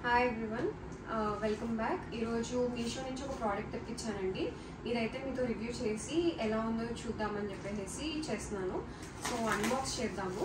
hi everyone welcome back ఈరోజు మీషో నుంచి ఒక ప్రోడక్ట్ తెప్పించానండి ఇదైతే మీతో రివ్యూ చేసి ఎలా ఉందో చూద్దామని చెప్పేసి చేస్తున్నాను సో అన్బాక్స్ చేద్దాము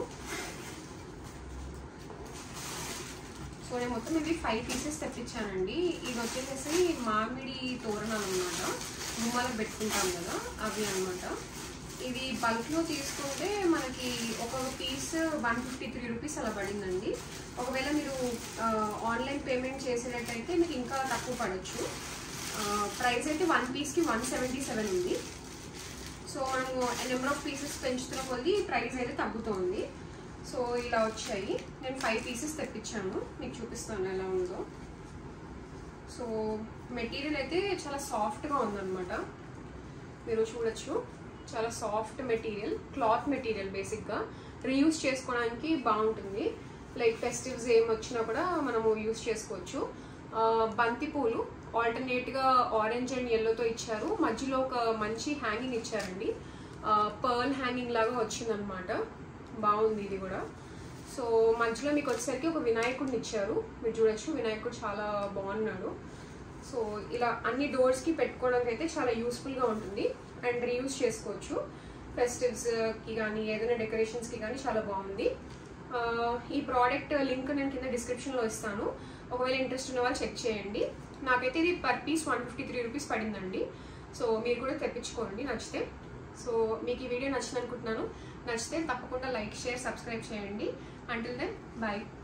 సో నేను మొత్తం ఇవి ఫైవ్ పీసెస్ తెప్పించానండి ఇది వచ్చేసేసి మామిడి తోరణాలు అనమాట గుమ్మాలకు పెట్టుకుంటాం కదా అవి అనమాట ఇది బల్క్లో తీసుకుంటే మనకి ఒక piece one fifty three rupees అలా పడిందండి ఒకవేళ మీరు ఆన్లైన్ పేమెంట్ చేసేటట్టయితే మీకు ఇంకా తక్కువ పడవచ్చు ప్రైస్ అయితే వన్ పీస్కి వన్ సెవెంటీ సెవెన్ ఉంది సో మనము నెంబర్ ఆఫ్ పీసెస్ పెంచుతున్న కొద్దీ ప్రైస్ అయితే తగ్గుతోంది సో ఇలా వచ్చాయి నేను ఫైవ్ పీసెస్ తెప్పించాను మీకు చూపిస్తాను ఎలా ఉందో సో మెటీరియల్ అయితే చాలా సాఫ్ట్గా ఉందన్నమాట మీరు చూడొచ్చు చాలా సాఫ్ట్ మెటీరియల్ క్లాత్ మెటీరియల్ బేసిక్గా రీయూస్ చేసుకోవడానికి బాగుంటుంది లైక్ ఫెస్టివ్స్ ఏం వచ్చినా కూడా మనము యూస్ చేసుకోవచ్చు బంతి పూలు ఆల్టర్నేట్గా ఆరెంజ్ అండ్ ఎల్లోతో ఇచ్చారు మధ్యలో ఒక మంచి హ్యాంగింగ్ ఇచ్చారండి పర్ల్ హ్యాంగింగ్ లాగా వచ్చిందనమాట బాగుంది ఇది కూడా సో మధ్యలో మీకు వచ్చేసరికి ఒక వినాయకుడిని ఇచ్చారు మీరు చూడొచ్చు వినాయకుడు చాలా బాగున్నాడు సో ఇలా అన్ని డోర్స్కి పెట్టుకోవడానికి అయితే చాలా యూస్ఫుల్గా ఉంటుంది అండ్ రీయూస్ చేసుకోవచ్చు ఫెస్టివ్స్కి కానీ ఏదైనా డెకరేషన్స్కి కానీ చాలా బాగుంది ఈ ప్రోడక్ట్ లింక్ నేను కింద డిస్క్రిప్షన్లో ఇస్తాను ఒకవేళ ఇంట్రెస్ట్ ఉన్న వాళ్ళు చెక్ చేయండి నాకైతే ఇది per piece one fifty three rupees పడిందండి సో మీరు కూడా తెప్పించుకోండి నచ్చితే సో మీకు ఈ వీడియో నచ్చింది అనుకుంటున్నాను నచ్చితే తప్పకుండా లైక్ షేర్ సబ్స్క్రైబ్ చేయండి అంటిల్ దెన్ బాయ్